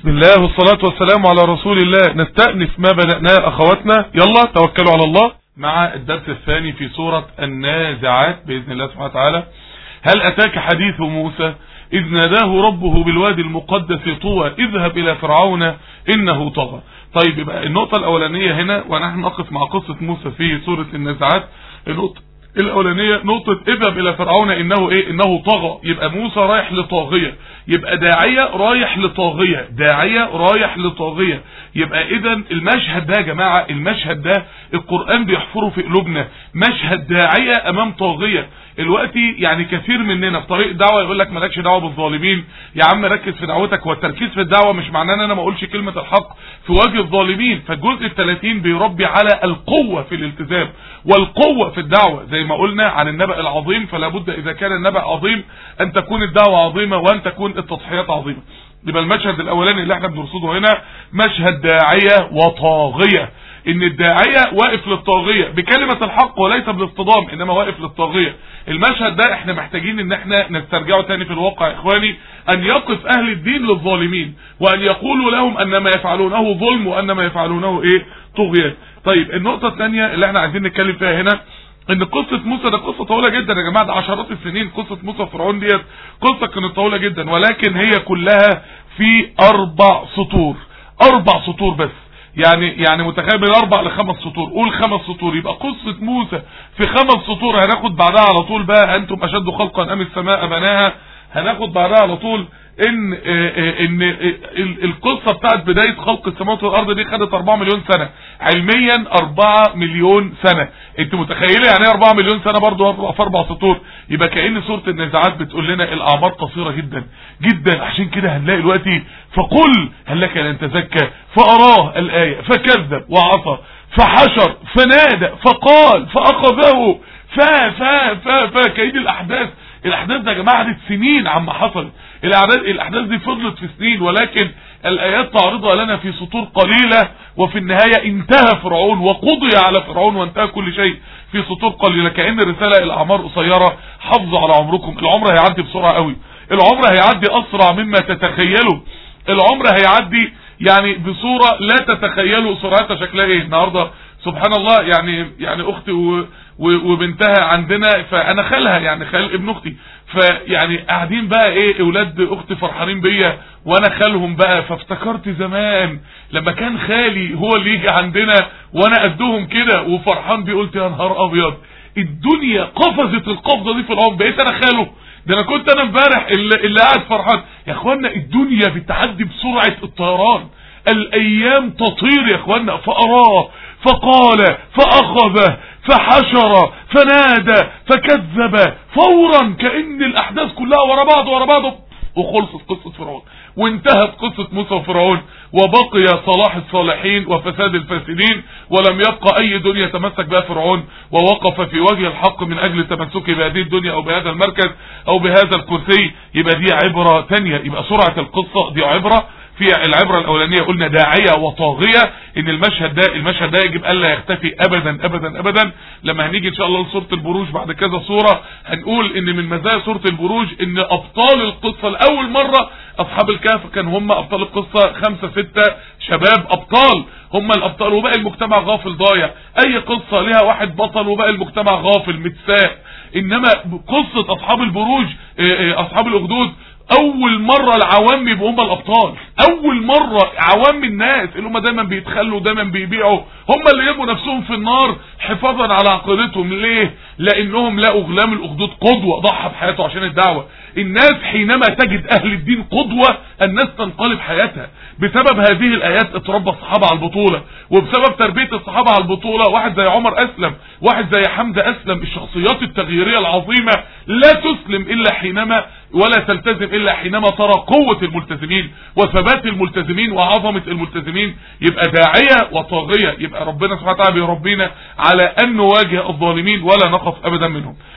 بسم الله والصلاة والسلام على رسول الله نستأنف ما بدأناه أخواتنا يلا توكلوا على الله مع الدرس الثاني في سورة النازعات بإذن الله سبحانه وتعالى هل أتاك حديث موسى إذ ناداه ربه بالوادي المقدس طوى اذهب إلى فرعون إنه طغى طيب يبقى النقطة الأولانية هنا ونحن نقف مع قصة موسى في سورة النازعات النقطة الاولانية نقطة اذهب الى فرعون انه ايه انه طغى يبقى موسى رايح لطاغية يبقى داعية رايح لطاغية داعية رايح لطاغية يبقى اذا المشهد ده يا جماعة المشهد ده القرآن بيحفره في قلوبنا مشهد داعية امام طاغية الوقتي يعني كثير مننا في طريق الدعوه يقول لك مالكش دعوه بالظالمين يا عم ركز في دعوتك والتركيز في الدعوه مش معناه ان انا ما اقولش كلمه الحق في وجه الظالمين فالجزء ال 30 بيربي على القوه في الالتزام والقوه في الدعوه زي ما قلنا عن النبأ العظيم فلا بد اذا كان النبأ عظيم ان تكون الدعوه عظيمه وان تكون التضحيات عظيمه يبقى المشهد الاولاني اللي احنا بنرصده هنا مشهد داعيه وطاغيه ان الداعية واقف للطاغية بكلمة الحق وليس بالاصطدام انما واقف للطاغية المشهد ده احنا محتاجين ان احنا نسترجعه تاني في الواقع يا اخواني ان يقف اهل الدين للظالمين وان يقولوا لهم ان ما يفعلونه ظلم وان ما يفعلونه ايه طغيان طيب النقطة الثانية اللي احنا عايزين نتكلم فيها هنا ان قصة موسى ده قصة طويلة جدا يا جماعة ده عشرات السنين قصة موسى فرعون ديت قصة كانت طويلة جدا ولكن هي كلها في اربع سطور اربع سطور بس يعني يعني متخيل من اربع لخمس سطور قول خمس سطور يبقى قصة موسى في خمس سطور هناخد بعدها على طول بقى انتم اشد خلقا ام السماء بناها هناخد بعدها على طول ان ان القصة بتاعت بداية خلق السماوات والارض دي خدت 4 مليون سنة علميا 4 مليون سنة انت متخيلة يعني 4 مليون سنة برضو في اربع سطور يبقى كأن سورة النزاعات بتقول لنا الاعمار قصيرة جدا جدا عشان كده هنلاقي دلوقتي فقل هل لك ان تزكى فاراه الاية فكذب وعصى فحشر فنادى فقال فاخذه فا فا فا فا كأن الاحداث الاحداث ده يا جماعه عدت سنين عما حصلت الاحداث الاحداث دي فضلت في سنين ولكن الايات تعرضها لنا في سطور قليله وفي النهايه انتهى فرعون وقضي على فرعون وانتهى كل شيء في سطور قليله كان الرساله الاعمار قصيره حافظوا على عمركم العمر هيعدي بسرعه قوي العمر هيعدي اسرع مما تتخيلوا العمر هيعدي يعني بصوره لا تتخيلوا سرعتها شكلها ايه النهارده سبحان الله يعني يعني اختي و وبنتها عندنا فانا خالها يعني خال ابن اختي فيعني قاعدين بقى ايه اولاد اختي فرحانين بيا وانا خالهم بقى فافتكرت زمان لما كان خالي هو اللي يجي عندنا وانا قدهم كده وفرحان بيه قلت يا نهار ابيض الدنيا قفزت القفزه دي في العمر بقيت انا خاله ده انا كنت انا امبارح اللي, اللي قاعد فرحان يا اخوانا الدنيا بتعدي بسرعه الطيران الايام تطير يا اخوانا فاراه فقال فاخذه فحشر فنادى فكذب فورا كأن الاحداث كلها ورا بعض ورا بعض وخلصت قصة فرعون وانتهت قصة موسى وفرعون وبقي صلاح الصالحين وفساد الفاسدين ولم يبقى اي دنيا يتمسك بها فرعون ووقف في وجه الحق من اجل تمسكه بهذه الدنيا او بهذا المركز او بهذا الكرسي يبقى دي عبرة تانية يبقى سرعة القصة دي عبرة في العبرة الاولانية قلنا داعية وطاغية ان المشهد ده المشهد ده يجب الا يختفي ابدا ابدا ابدا لما هنيجي ان شاء الله لسورة البروج بعد كذا صورة هنقول ان من مزايا سورة البروج ان ابطال القصة لاول مرة اصحاب الكهف كان هم ابطال القصة خمسة ستة شباب ابطال هم الابطال وباقي المجتمع غافل ضايع اي قصة لها واحد بطل وباقي المجتمع غافل متساء انما قصة اصحاب البروج اصحاب الاخدود اول مرة العوام يبقوا هم الابطال اول مرة عوام الناس اللي هم دايما بيتخلوا دايما بيبيعوا هم اللي يبقوا نفسهم في النار حفاظا على عقيدتهم ليه لانهم لقوا غلام الاخدود قدوة ضحى بحياته عشان الدعوة الناس حينما تجد اهل الدين قدوة الناس تنقلب حياتها بسبب هذه الايات اتربى الصحابة على البطولة وبسبب تربية الصحابة على البطولة واحد زي عمر اسلم واحد زي حمزة اسلم الشخصيات التغييرية العظيمة لا تسلم الا حينما ولا تلتزم الا حينما ترى قوة الملتزمين وثبات الملتزمين وعظمة الملتزمين يبقى داعية وطاغية يبقى ربنا سبحانه وتعالى بيربينا على ان نواجه الظالمين ولا نقف ابدا منهم